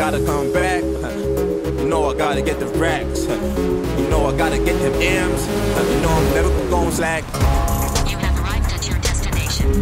gotta come back. You know I gotta get the racks. You know I gotta get them M's. You know I'm never gonna slack. You have arrived at your destination.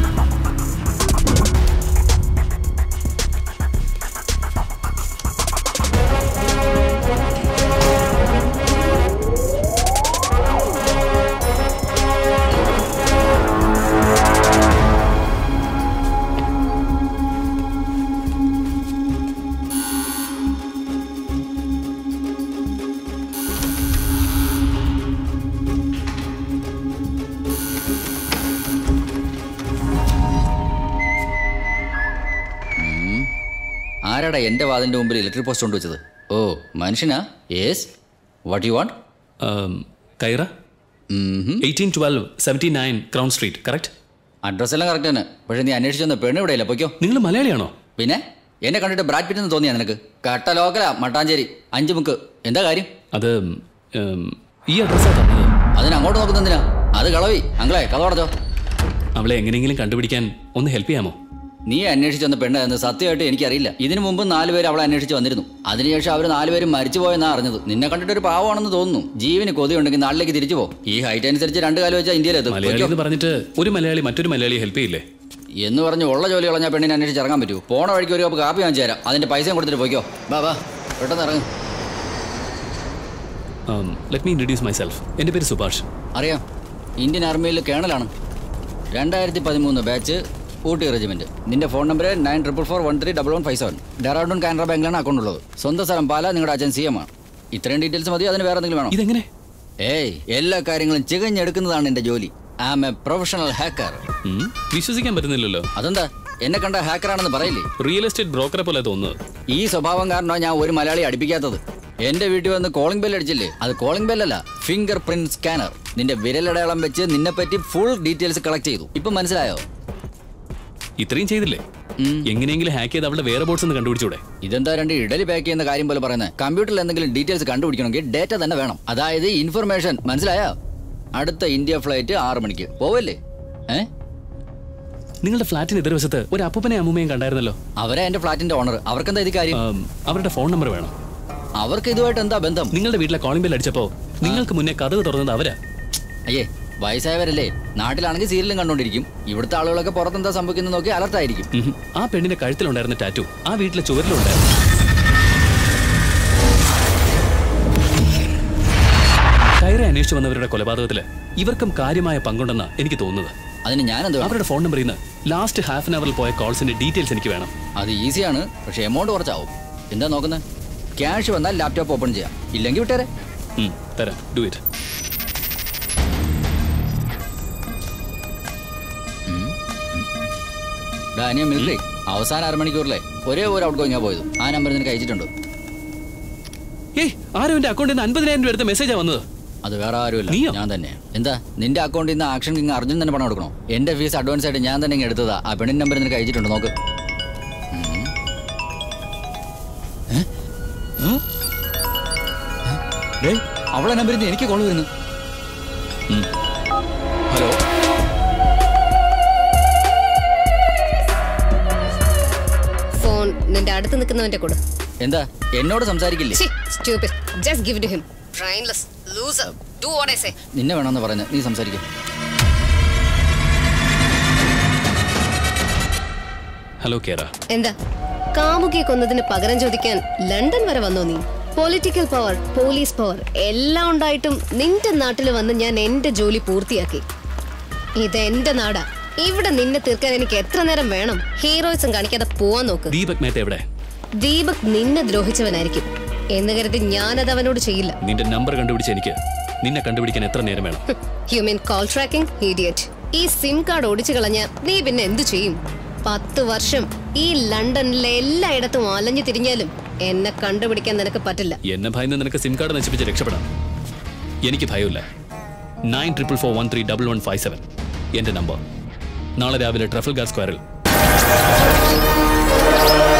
ആരാടാ എൻ്റെ വാതിൻ്റെ മുമ്പിൽ electric post കൊണ്ടുവച്ചത് ഓ മനുഷ്യനാ yes what you want കൈറ eighteen twelve seventy nine crown street correct address എല്ലാം correct തന്നെ പക്ഷേ നീ അന്വേഷിച്ചു വന്ന പെണ്ണ് ഇവിടെയില്ല പൊയ്ക്കോ നിങ്ങൾ മലയാളിയാണോ പിന്നെ എന്നെ കണ്ടിട്ട് ബ്രാഡ് പിറ്റെന്ന് തോന്നിയാ നിനക്ക് കട്ട ലോക്കലാ മട്ടാഞ്ചേരി അഞ്ച് മുക്ക് എന്താ കാര്യം അത് ഉം, ഈ അഡ്രസ്സാണ് തന്നത് അതിന് അങ്ങോട്ട് നോക്കുന്നതിനാ അത് കളവി അങ്ങളെ കഥ പറഞ്ഞോ അവളെ എങ്ങനെയെങ്കിലും കണ്ടുപിടിക്കാൻ ഒന്ന് ഹെൽപ്പ് ചെയ്യാമോ നീ അന്വേഷിച്ച് വന്ന പെണ്ണ് എന്ന് സത്യമായിട്ട് എനിക്കറിയില്ല ഇതിനു മുമ്പ് നാലുപേര് അവളെ അന്വേഷിച്ച് വന്നിരുന്നു അതിനുശേഷം അവർ നാലുപേരും മരിച്ചു പോയെന്നാ അറിഞ്ഞത് നിന്നെ കണ്ടിട്ട് ഒരു പാവമാണെന്ന് തോന്നുന്നു ജീവന് കൊതിയുണ്ടെങ്കിൽ നാട്ടിലേക്ക് തിരിച്ചു പോ ഈ ഹൈറ്റ് അനുസരിച്ച് രണ്ട് കാലം വെച്ചാൽ ഇന്ത്യയിലെത്തും മലയാളി പൊയ്ക്കോ. എന്ന് പറഞ്ഞിട്ട് ഒരു മലയാളി മറ്റൊരു മലയാളിയെ ഹെൽപ്പ് ചെയ്യില്ലേ എന്ന് പറഞ്ഞ് ഉള്ള ജോലി കളഞ്ഞാൽ പെണ്ണിനെ അന്വേഷിച്ച് ഇറങ്ങാൻ പറ്റൂ പോണ വഴിക്ക് ഒരു കപ്പ് കാപ്പി വാങ്ങിച്ചു തരാം അതിന്റെ പൈസയും കൊടുത്തിട്ട് പോയിക്കോ ബാ ബാ പെട്ടെന്ന് ഇറങ്ങും ലെറ്റ് മീ ഇൻട്രൊഡ്യൂസ് മൈ സെൽഫ് എൻ്റെ പേര് സുഭാഷ് അറിയാം ഇന്ത്യൻ ആർമിയിൽ കേണലാണ് രണ്ടായിരത്തി പതിമൂന്ന് ബാച്ച് ഊട്ടി റെജിമെന്റ് നിന്റെ phone number nine triple four one three double one five seven Dehradun Canara ബാങ്കിലാണ് അക്കൗണ്ട് ഉള്ളത് സ്വന്തം സ്ഥലം പാല നിങ്ങളുടെ അച്ഛൻ സി എം ആണ് ഇത്രയും ഡീറ്റെയിൽസ് മതി അതിന് വേറെ എന്തെങ്കിലും വേണോ ഇതെങ്ങനെ ഏയ് എല്ലാ കാര്യങ്ങളും ചികഞ്ഞെടുക്കുന്നതാണ് എന്റെ ജോലി I am a professional hacker ഉം, വിശ്വസിക്കാൻ പറ്റുന്നില്ലല്ലോ അതെന്താ എന്നെ കണ്ട ഹാക്കറാണെന്ന് പറയില്ലേ റിയൽ എസ്റ്റേറ്റ് ബ്രോക്കറെ പോലെ തോന്നുന്നത് ഈ സ്വഭാവം കാരണമാണ് ഞാൻ ഒരു മലയാളി അടുപ്പിക്കാത്തത് എന്റെ വീട്ടിൽ വന്ന് കോളിംഗ് ബെൽ അടിച്ചില്ലേ അത് കോളിംഗ് ബെല്ലല്ല ഫിംഗർ പ്രിന്റ് സ്കാനർ നിന്റെ വിരലടയാളം വെച്ച് നിന്നെ പറ്റി ഫുൾ ഡീറ്റെയിൽസ് കളക്ട് ചെയ്തു ഇപ്പൊ മനസ്സിലായോ ഇത്രയും ചെയ്തില്ലേ എങ്ങനെയെങ്കിലും ഹാക്ക് ചെയ്ത് അവളുടെ വേറെ ബോർഡ്സ് ഒന്ന് കണ്ടുപിടിച്ചൂടെ ഇതെന്താ രണ്ട് ഇഡലി പാക്ക് ചെയ്യുന്ന കാര്യം പോലെ പറയുന്നത് കമ്പ്യൂട്ടറിൽ എന്തെങ്കിലും ഡീറ്റെയിൽസ് കണ്ടുപിടിക്കണമെങ്കിൽ ഡേറ്റ തന്നെ വേണം അതായത് ഇൻഫർമേഷൻ മനസ്സിലായോ അടുത്ത ഇന്ത്യ ഫ്ലൈറ്റ് ആറ് മണിക്ക് പോവല്ലേ ഏ നിങ്ങളുടെ ഫ്ലാറ്റിന് എതിർവശത്ത് ഒരു അപ്പൂപ്പനെ അമ്മൂമ്മയും കണ്ടായിരുന്നല്ലോ അവരാ എന്റെ ഫ്ലാറ്റിന്റെ ഓണർ അവർക്കെന്താ ഇത് കാര്യം ആം, അവരുടെ ഫോൺ നമ്പർ വേണം അവർക്ക് ഇതുമായിട്ട് എന്താ ബന്ധം നിങ്ങളുടെ വീട്ടിലെ കോളിംഗ് ബെൽ അടിച്ചപ്പോ നിങ്ങൾക്ക് മുന്നേ കഥവ് തുറന്നത് അവരാ അയ്യേ വയസ്സായവരല്ലേ നാട്ടിലാണെങ്കിൽ സീരിയലും കണ്ടോണ്ടിരിക്കും ഇവിടുത്തെ ആളുകളൊക്കെ പുറത്തെന്താ സംഭവിക്കുന്നത് നോക്കി അലർട്ടായിരിക്കും ഉം. ആ പെണ്ണിന്റെ കഴുത്തിലുണ്ടായിരുന്ന ടാറ്റു ആ വീട്ടിലെ ചുവരിലുണ്ടായിരുന്നു കയറെ അന്വേഷിച്ചു വന്നവരുടെ കൊലപാതകത്തില് ഇവർക്കും കാര്യമായ പങ്കുണ്ടെന്നാ എനിക്ക് തോന്നുന്നത് അതിന് ഞാൻ എന്ത് വേണം? അവരുടെ ഫോൺ നമ്പറിൽ നിന്ന് ലാസ്റ്റ് ഹാഫ് ആൻ അവറിൽ പോയ കോൾസിന്റെ ഡീറ്റെയിൽസ് എനിക്ക് വേണം അത് ഈസിയാണ് പക്ഷെ എമൗണ്ട് കുറച്ചാവും എന്താ നോക്കുന്നത് ക്യാഷ് വന്നാൽ ലാപ്ടോപ്പ് ഓപ്പൺ ചെയ്യാം ഇല്ലെങ്കിൽ വിട്ടേരെ ഉം, തരാം ഡു ഇറ്റ് ഡാനിയ മിലിറ്ററി അവസാന അരമണിക്കൂറിലെ ഒരേ ഒരു ഔട്ട് ഗോയിങ്ങാ പോയത് ആ നമ്പർ നിനക്ക് അയച്ചിട്ടുണ്ട് ഏയ് ആരും എന്റെ അക്കൗണ്ടിൽ നിന്ന് അൻപതിനായിരം രൂപ എടുത്ത മെസ്സേജാ വന്നത് അത് വേറെ ആരുമില്ല നീയോ? ഞാൻ തന്നെ എന്താ നിന്റെ അക്കൗണ്ടിൽ നിന്ന് ആക്ഷൻ കിങ് അർജുൻ തന്നെ പണം കൊടുക്കണോ എന്റെ ഫീസ് അഡ്വാൻസ് ആയിട്ട് ഞാൻ തന്നെ ഇങ്ങ് എടുത്തതാ ആ പെണ്ണിന്റെ നമ്പർ നിനക്ക് അയച്ചിട്ടുണ്ട് നോക്ക് ഉം. ഏ? ഉം? ഏ? ഡേയ്, അവളെ നമ്പറിൽ നിന്ന് എനിക്ക് കോൾ വരുന്നു ഹലോ ഫോൺ നിന്റെ അടുത്ത് നിൽക്കുന്നവന്റെ കൊടു എന്താ എന്നോട് സംസാരിക്കില്ലേ stupid just give it to him brainless loser do what i say നിന്നെ വേണമെന്ന് പറയുന്നത് നീ സംസാരിക്കും ഹലോ കേര എന്താ കാമുകിയെ കൊന്നതിന് പകരം ചോദിക്കാൻ ലണ്ടൻ വരെ വന്നോ നീ പൊളിറ്റിക്കൽ പവർ പോലീസ് പവർ എല്ലാം ഉണ്ടായിട്ടും നിന്റെ നാട്ടിൽ വന്ന് ഞാൻ എന്റെ ജോലി പൂർത്തിയാക്കി ഇത് എന്റെ നാടാ ഇവിടെ നിന്നെ തീർക്കാൻ എനിക്ക് എത്ര നേരം വേണം ഹീറോയിസം കാണിക്കാതെ പോവാൻ നോക്ക് ദീപക് മേത്ത എവിടെ ദീപക് നിന്നെ ദ്രോഹിച്ചവനായിരിക്കും എന്ന് കരുതി ഞാനത് അവനോട് ചെയ്യില്ല നിന്റെ നമ്പർ കണ്ടുപിടിച്ച എനിക്ക് നിന്നെ കണ്ടുപിടിക്കാൻ എത്ര നേരം വേണം ഹ്യൂമൻ കോൾ ട്രാക്കിംഗ് ഇഡിയറ്റ് ഈ സിം കാർഡ് ഓടിച്ചു കളഞ്ഞ നീ പിന്നെ എന്തു ചെയ്യും പത്ത് വർഷം ഈ ലണ്ടനിലെ എല്ലായിടത്തും അലഞ്ഞു തിരിഞ്ഞാലും എന്നെ കണ്ടുപിടിക്കാൻ നിനക്ക് പറ്റില്ല എന്നെ ഭയന്ന് നിനക്ക് സിം കാർഡ് നശിപ്പിച്ച് രക്ഷപ്പെടാം എനിക്ക് ഭയമില്ല nine triple four one three double one five seven എൻ്റെ നമ്പർ നാളെ രാവിലെ ട്രഫൽഗാർ സ്ക്വയറിൽ